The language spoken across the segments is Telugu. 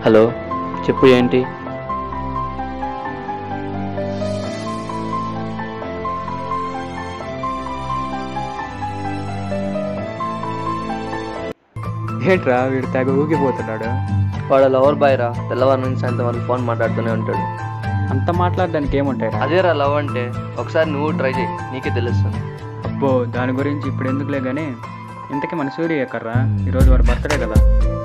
హలో చెప్పు ఏంటి ఏంట్రా వీడు తెగ ఊగిపోతున్నాడు వాడు లవర్ బాయ్ రా తెల్లవారు నుంచి సాయంత్రం వరకు ఫోన్ మాట్లాడుతూనే ఉంటాడు అంత మాట్లాడడానికి ఏముంటాయి అదేరా లవ్ అంటే ఒకసారి నువ్వు ట్రై చేయి నీకే తెలుస్తుంది అబ్బో దాని గురించి ఇప్పుడు ఎందుకులే కానీ ఇంతకీ మన సూర్య ఎక్కడ్రా ఈరోజు వారి బర్త్డే కదా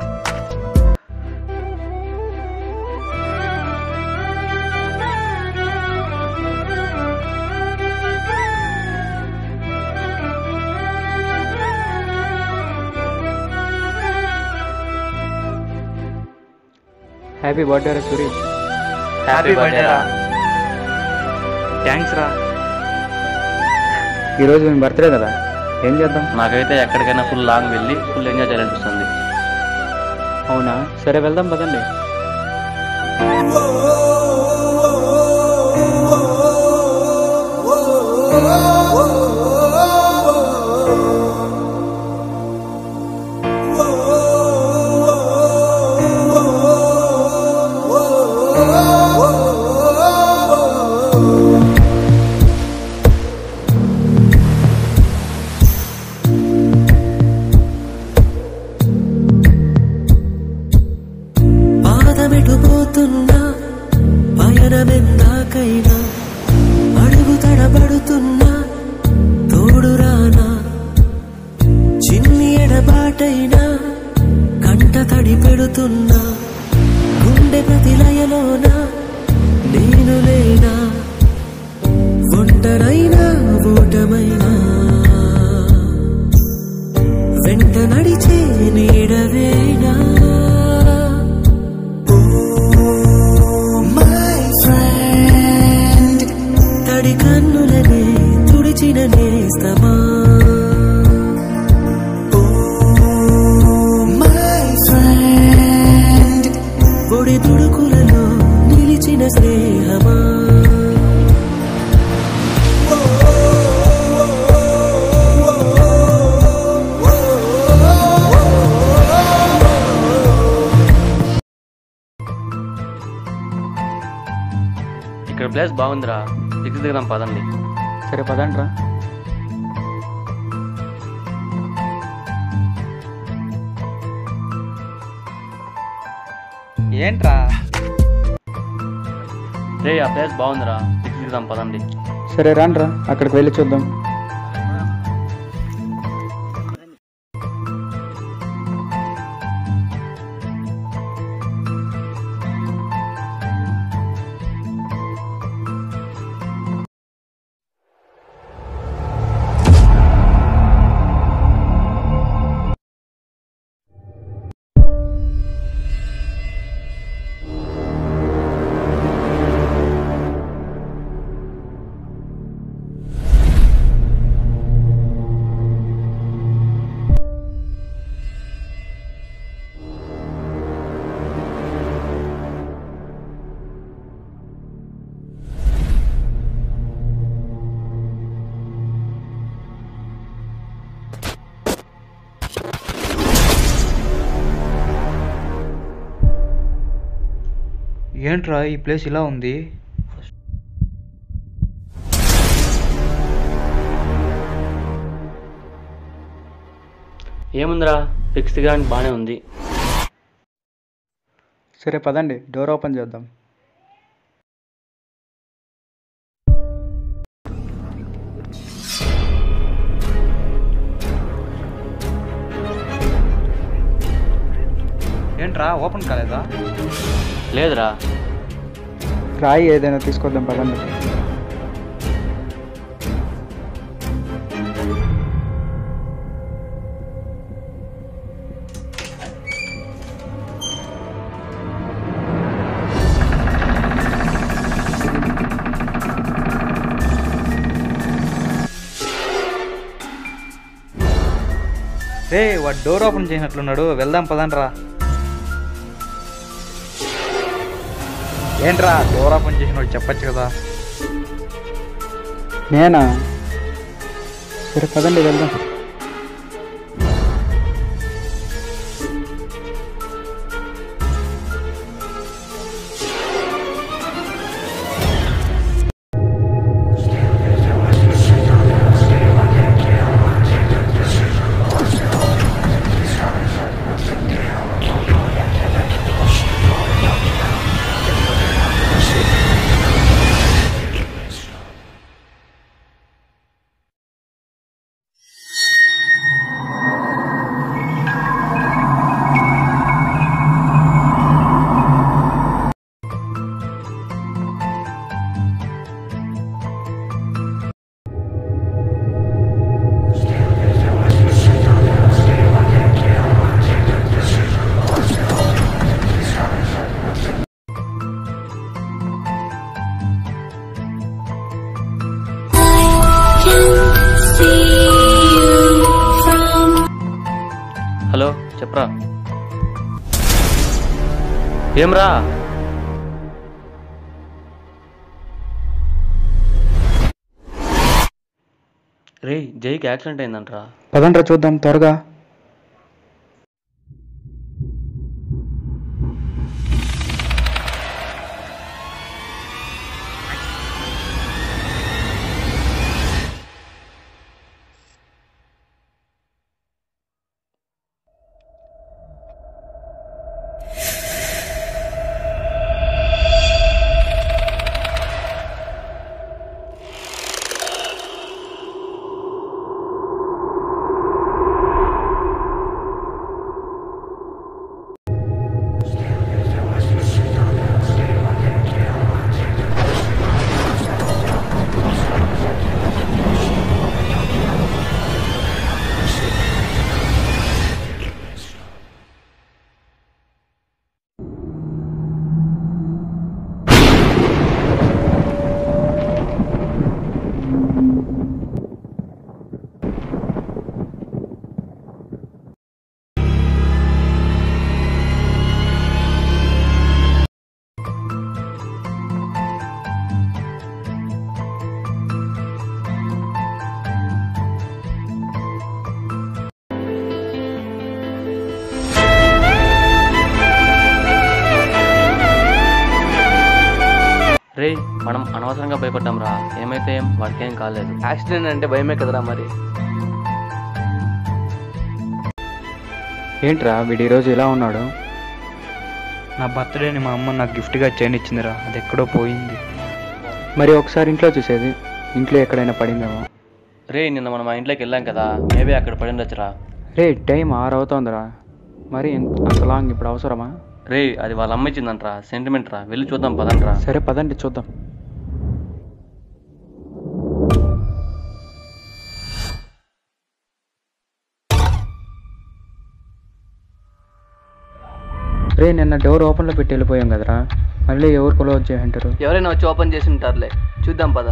హ్యాపీ బర్త్డే రా సూరి హ్యాపీ బర్త్డే రా థ్యాంక్స్ రా ఈరోజు మీ బర్త్డే కదా ఏం చేద్దాం నాకైతే ఎక్కడికైనా ఫుల్ లాంగ్ వెళ్ళి ఫుల్ ఎంజాయ్ చేయాలనిపిస్తుంది అవునా సరే వెళ్దాం పదండి పాదమెటు పోతున్నా పయనమెందాకైనా అడుగు తడబడుతున్నా తోడు రానా చిన్ని ఎడబాటైనా కంట తడి పెడుతున్నా గుండె ప్రతిలయలోన నేను లేనా ఒంటరైనా ఓటమైనా వెంట నడిచే నీడవేనా మై ఫ్రెండ్ తడి కన్నులనే తుడిచిన నేస్తమా మై ఫ్రెండ్ ఒడి తుడుకులలో నిలిచిన స్నేహమా ఇక్కడ ప్లేస్ బాగుందిరా దిగ్గు దిగుదాం పదండి సరే పదండి రా ఏంట్రా రే ఆ ప్లేస్ బాగుందిరా దిగ్గు దిగుదాం పదండి సరే రాండ్రా అక్కడికి వెళ్ళి చూద్దాం ఏంట్రా ఈ ప్లేస్ ఇలా ఉంది ఏముందిరా ఫిక్స్ దిగడానికి బాగానే ఉంది సరే పదండి డోర్ ఓపెన్ చేద్దాం ఏంట్రా ఓపెన్ కాలేదా లేదురా రాయి ఏదైనా తీసుకొద్దాం పదండి రే వాడు డోర్ ఓపెన్ చేసినట్లున్నాడు వెళ్దాం పదండ్రా ఏంట్రా డోర్ ఓపెన్ చేసినోడు చెప్పచ్చు కదా నేనా సరే పదండి వెళ్దాం ఏమ్రా రే జైకి యాక్సిడెంట్ అయిందంట్రా పదండ్రా చూద్దాం త్వరగా రే మనం అనవసరంగా భయపడ్డాం రా ఏమైతే ఏం వాడికేం కాలేదు యాక్సిడెంట్ అంటే భయమే కదరా మరి ఏంట్రా వీడు ఈరోజు ఇలా ఉన్నాడు నా బర్త్డేని మా అమ్మ నాకు గిఫ్ట్గా చైన్ ఇచ్చిందిరా అది ఎక్కడో పోయింది మరి ఒకసారి ఇంట్లో చూసేది ఇంట్లో ఎక్కడైనా పడిందేమో రే నిన్న మనం మా ఇంట్లోకి వెళ్ళాం కదా మేబీ అక్కడ పడిండొచ్చురా రే టైం ఆరు అవుతోందిరా మరి ఇంత- అంత లాంగ్ ఇప్పుడు అవసరమా రే అది వాళ్ళ అమ్మ ఇచ్చిందంట్రా సెంటిమెంట్ రా వెళ్ళి చూద్దాం పదంట్రా సరే పదండి చూద్దాం రే నిన్న డోర్ ఓపెన్లో పెట్టి వెళ్ళిపోయాం కదరా మళ్ళీ ఎవరు క్లోజ్ చేయంటారు ఎవరైనా వచ్చి ఓపెన్ చేసి ఉంటారులే చూద్దాం పద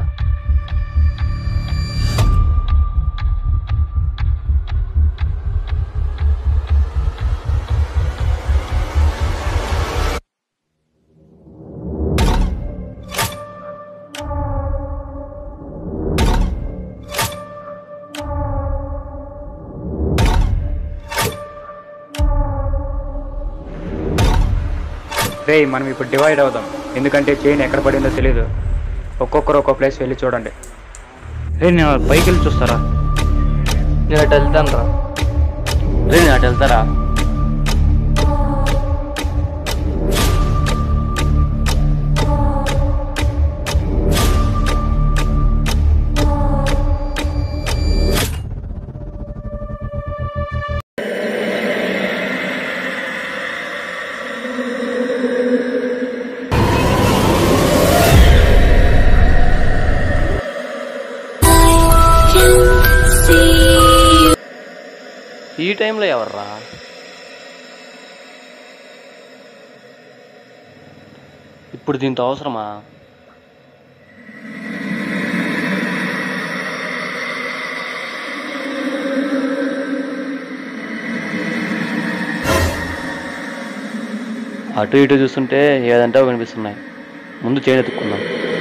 రే మనం ఇప్పుడు డివైడ్ అవుదాం ఎందుకంటే చైన్ ఎక్కడ పడిందో తెలియదు ఒక్కొక్కరు ఒక్కో ప్లేస్ వెళ్ళి చూడండి రే నేను పైకి వెళ్ళి చూస్తారా నేను అటు వెళ్తాను రా రే నేను అటు వెళ్తారా ఈ టైంలో ఎవర్రా ఇప్పుడు దీంతో అవసరమా అటు ఇటు చూస్తుంటే ఏదంటే కనిపిస్తున్నాయి ముందు చేయని ఎత్తుక్కుందాం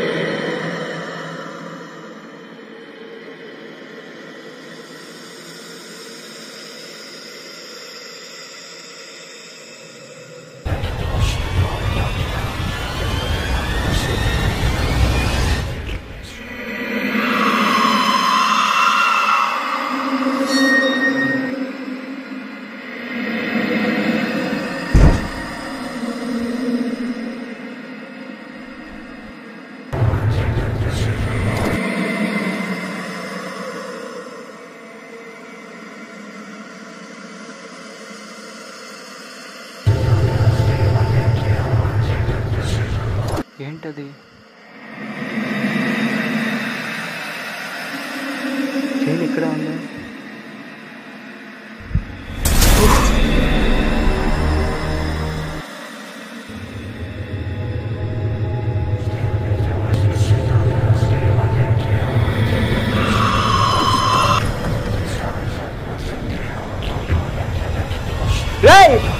ఏంటది చైన్ ఇక్కడ ఉంది రేయ్